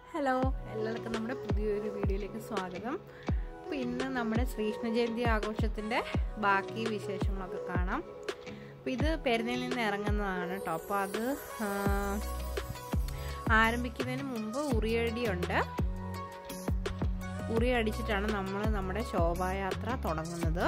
hello എല്ലാവർക്കും നമ്മുടെ പുതിയൊരു വീഡിയോയിലേക്ക് സ്വാഗതം അപ്പോൾ ഇന്ന് നമ്മുടെ ശ്രീകൃഷ്ണ ജയന്തി ആഘോഷത്തിൻ്റെ ബാക്കി വിശേഷങ്ങളൊക്കെ കാണാം അപ്പോൾ ഇത് പെരുന്നയിൽ നിന്ന് ഇറങ്ങുന്നതാണ് കേട്ടോ അപ്പോൾ അത് ആ, ആരംഭിക്കുന്നതിന് മുമ്പ് ഉറിയടിയുണ്ട് ഉറി അടിച്ചിട്ടാണ് നമ്മൾ നമ്മുടെ ശോഭായാത്ര തുടങ്ങുന്നത്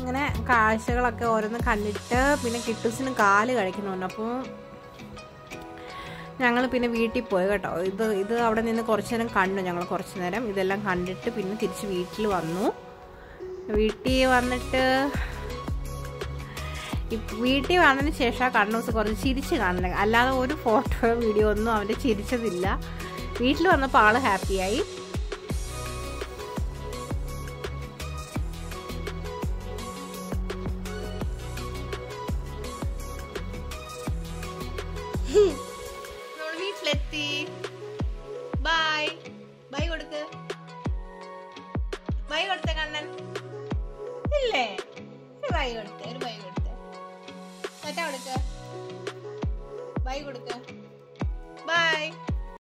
ഇങ്ങനെ കാഴ്ചകളൊക്കെ ഓരോന്ന് കണ്ടിട്ട് പിന്നെ കിട്ടുസിന് കാല് കഴിക്കുന്നുണ്ട് അപ്പോൾ ഞങ്ങൾ പിന്നെ വീട്ടിൽ പോയി കേട്ടോ ഇത് ഇത് അവിടെ നിന്ന് കുറച്ച് നേരം കണ്ടു ഞങ്ങൾ കുറച്ച് നേരം ഇതെല്ലാം കണ്ടിട്ട് പിന്നെ തിരിച്ച് വീട്ടിൽ വന്നു വീട്ടിൽ വന്നിട്ട് ഇപ്പ- വീട്ടിൽ വന്നതിന് ശേഷം ആ കണ്ണൂസ് കുറച്ച് ചിരിച്ച് കാണുന്നത് അല്ലാതെ ഒരു ഫോട്ടോ വീഡിയോ ഒന്നും അവൻ്റെ ചിരിച്ചതില്ല വീട്ടിൽ വന്നപ്പോൾ ആള് ഹാപ്പിയായി നമ്മൾ വീട്ടിലെത്തി ബൈ ബൈ കൊടുക്ക് ബൈ കൊടുത്ത കണ്ണൻ ഇല്ലേ ഒരു ബൈ കൊടുത്തേ ഒരു ബൈ കൊടുത്തേ ടാറ്റ കൊടുക്ക ബൈ കൊടുക്ക ബൈ